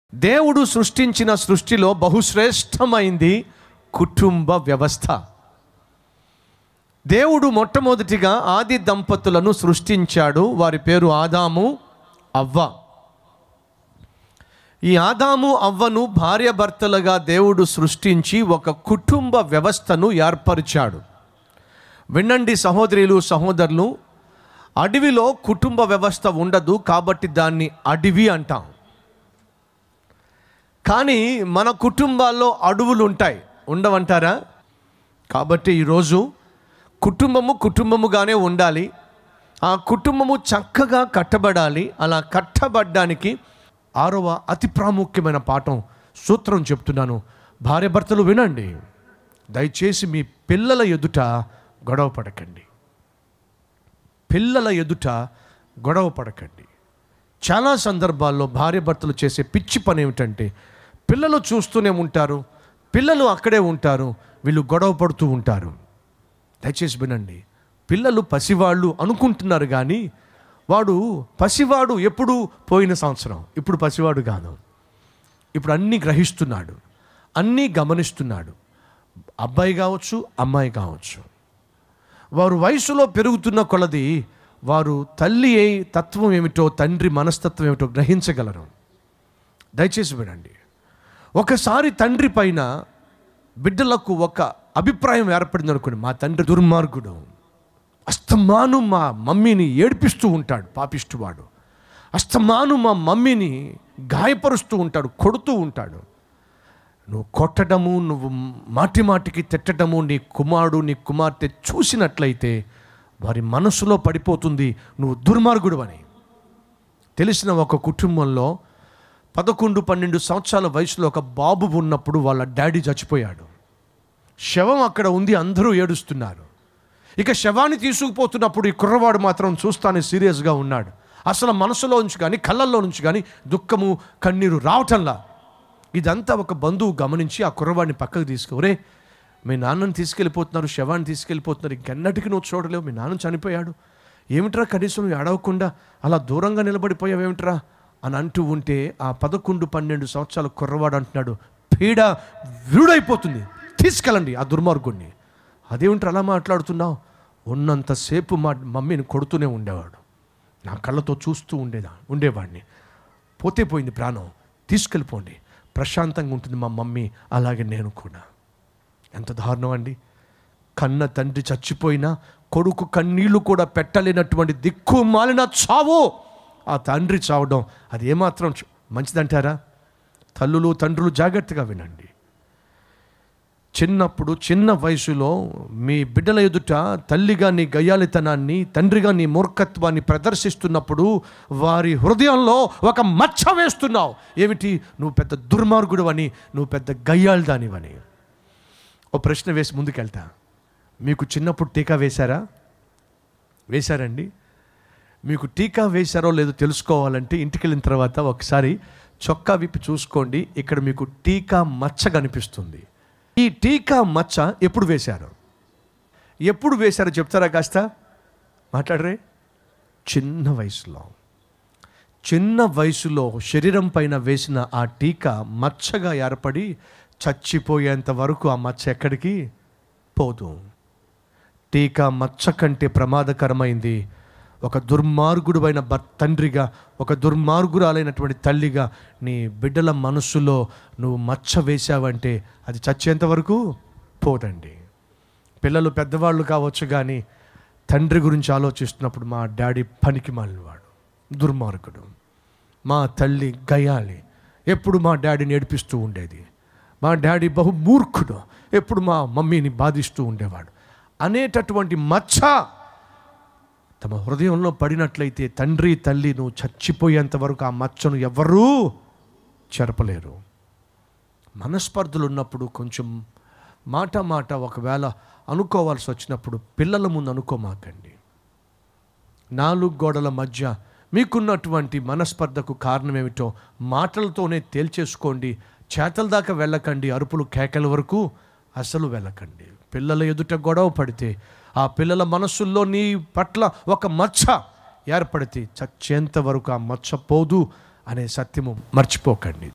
దేవుడు సృష్టించిన సృష్టిలో బహుశ్రేష్టమైంది కుటుంబ వ్యవస్థ దేవుడు మొట్టమొదటిగా ఆది దంపతులను సృష్టించాడు వారి పేరు ఆదాము అవ్వ ఈ ఆదాము అవ్వను భార్యాభర్తలుగా దేవుడు సృష్టించి ఒక కుటుంబ వ్యవస్థను ఏర్పరిచాడు వినండి సహోదరులు సహోదరులు అడవిలో కుటుంబ వ్యవస్థ ఉండదు కాబట్టి దాన్ని అడవి అంటాం కానీ మన కుటుంబాల్లో అడవులు ఉంటాయి ఉండవంటారా కాబట్టి ఈరోజు కుటుంబము కుటుంబముగానే ఉండాలి ఆ కుటుంబము చక్కగా కట్టబడాలి అలా కట్టబడ్డానికి ఆరవ అతి ప్రాముఖ్యమైన పాఠం సూత్రం చెప్తున్నాను భార్యాభర్తలు వినండి దయచేసి మీ పిల్లల ఎదుట గొడవ పడకండి పిల్లల ఎదుట గొడవ పడకండి చాలా సందర్భాల్లో భార్యాభర్తలు చేసే పిచ్చి పని ఏమిటంటే పిల్లలు చూస్తూనే ఉంటారు పిల్లలు అక్కడే ఉంటారు వీళ్ళు గొడవ పడుతూ ఉంటారు దయచేసి వినండి పిల్లలు పసివాళ్ళు అనుకుంటున్నారు కానీ వాడు పసివాడు ఎప్పుడు పోయిన సంవత్సరం ఇప్పుడు పసివాడు కాదు ఇప్పుడు అన్నీ గ్రహిస్తున్నాడు అన్నీ గమనిస్తున్నాడు అబ్బాయి కావచ్చు అమ్మాయి కావచ్చు వారు వయసులో పెరుగుతున్న కొలది వారు తల్లి అయి తత్వం ఏమిటో తండ్రి మనస్తత్వం ఏమిటో గ్రహించగలరు దయచేసి వినండి ఒకసారి తండ్రి పైన బిడ్డలకు ఒక అభిప్రాయం ఏర్పడింది అనుకోండి మా తండ్రి దుర్మార్గుడు అస్తమాను మా మమ్మీని ఏడిపిస్తూ ఉంటాడు పాపిష్టివాడు అస్తమాను మా మమ్మీని గాయపరుస్తూ ఉంటాడు కొడుతూ ఉంటాడు నువ్వు కొట్టడము నువ్వు మాటి మాటికి తిట్టడము నీ కుమారుడు నీ కుమార్తె చూసినట్లయితే వారి మనసులో పడిపోతుంది నువ్వు దుర్మార్గుడు అని తెలిసిన ఒక కుటుంబంలో పదకొండు పన్నెండు సంవత్సరాల వయసులో ఒక బాబు ఉన్నప్పుడు వాళ్ళ డాడీ చచ్చిపోయాడు శవం అక్కడ ఉంది అందరూ ఏడుస్తున్నారు ఇక శవాన్ని తీసుకుపోతున్నప్పుడు ఈ కుర్రవాడు మాత్రం చూస్తానే సీరియస్గా ఉన్నాడు అసలు మనసులో నుంచి కానీ కళ్ళల్లో నుంచి కానీ దుఃఖము కన్నీరు రావటంలా ఇదంతా ఒక బంధువు గమనించి ఆ కుర్రవాడిని పక్కకు తీసుకురే మీ నాన్నని తీసుకెళ్ళిపోతున్నారు శవాన్ని తీసుకెళ్ళిపోతున్నారు ఇంకెన్నటికి నువ్వు చూడలేవు మీ నాన్న చనిపోయాడు ఏమిట్రా కనీసం నువ్వు అడగకుండా అలా దూరంగా నిలబడిపోయావేమిట్రా అని అంటూ ఉంటే ఆ పదకొండు పన్నెండు సంవత్సరాల కుర్రవాడు అంటున్నాడు పీడ విరుడైపోతుంది తీసుకెళ్ళండి ఆ దుర్మార్గుణ్ణి అదేమిట్రా అలా మాట్లాడుతున్నావు ఉన్నంతసేపు మా మమ్మీని కొడుతూనే ఉండేవాడు నా కళ్ళతో చూస్తూ ఉండేదా ఉండేవాడిని పోతే పోయింది ప్రాణం తీసుకెళ్ళిపోండి ప్రశాంతంగా ఉంటుంది మా మమ్మీ అలాగే నేను కూడా ఎంత దారుణం అండి కన్న తండ్రి చచ్చిపోయినా కొడుకు కన్నీళ్లు కూడా పెట్టలేనటువంటి దిక్కు మాలిన చావు ఆ తండ్రి చావడం అది ఏమాత్రం చ- మంచిదంటారా తల్లులు తండ్రులు జాగ్రత్తగా వినండి చిన్నప్పుడు చిన్న వయసులో మీ బిడ్డల ఎదుట తల్లిగా నీ గయ్యాలితనాన్ని తండ్రిగా నీ మూర్ఖత్వాన్ని ప్రదర్శిస్తున్నప్పుడు వారి హృదయంలో ఒక మచ్చ వేస్తున్నావు ఏమిటి నువ్వు పెద్ద దుర్మార్గుడు అని నువ్వు పెద్ద గయ్యాళిదానివని ఓ ప్రశ్న వేసి ముందుకెళ్తా మీకు చిన్నప్పుడు టీకా వేశారా వేశారండి మీకు టీకా వేశారో లేదో తెలుసుకోవాలంటే ఇంటికి వెళ్ళిన తర్వాత ఒకసారి చొక్కా విప్పి చూసుకోండి ఇక్కడ మీకు టీకా మచ్చ కనిపిస్తుంది ఈ టీకా మచ్చ ఎప్పుడు వేశారు ఎప్పుడు వేశారో చెప్తారా కాస్త మాట్లాడరే చిన్న వయసులో చిన్న వయసులో శరీరం పైన వేసిన ఆ టీకా మచ్చగా ఏర్పడి చచ్చిపోయేంత వరకు ఆ మచ్చ ఎక్కడికి పోదు టీకా మచ్చ కంటే ప్రమాదకరమైంది ఒక దుర్మార్గుడు అయిన భర్ తండ్రిగా ఒక దుర్మార్గురాలైనటువంటి తల్లిగా నీ బిడ్డల మనస్సులో నువ్వు మచ్చ వేశావంటే అది చచ్చేంత వరకు పోదండి పిల్లలు పెద్దవాళ్ళు కావచ్చు కానీ తండ్రి గురించి ఆలోచిస్తున్నప్పుడు మా డాడీ పనికి మాలినవాడు దుర్మార్గుడు మా తల్లి గయాలి ఎప్పుడు మా డాడీని ఏడిపిస్తూ ఉండేది మా డాడీ బహు మూర్ఖుడు ఎప్పుడు మా మమ్మీని బాధిస్తూ ఉండేవాడు అనేటటువంటి మచ్చ తమ హృదయంలో పడినట్లయితే తండ్రి తల్లి నువ్వు చచ్చిపోయేంత వరకు ఆ మచ్చను ఎవరూ చెరపలేరు మనస్పర్ధలు ఉన్నప్పుడు కొంచెం మాట మాట ఒకవేళ అనుకోవాల్సి వచ్చినప్పుడు పిల్లల ముందు అనుకోమాకండి నాలుగు గోడల మధ్య మీకున్నటువంటి మనస్పర్ధకు కారణం ఏమిటో మాటలతోనే తేల్చేసుకోండి చేతల దాకా వెళ్ళకండి అరుపులు కేకల వరకు అసలు వెళ్ళకండి పిల్లల ఎదుట గొడవ పడితే ఆ పిల్లల మనస్సుల్లో నీ పట్ల ఒక మచ్చ ఏర్పడితే చచ్చేంత వరకు ఆ మచ్చ పోదు అనే సత్యము మర్చిపోకండి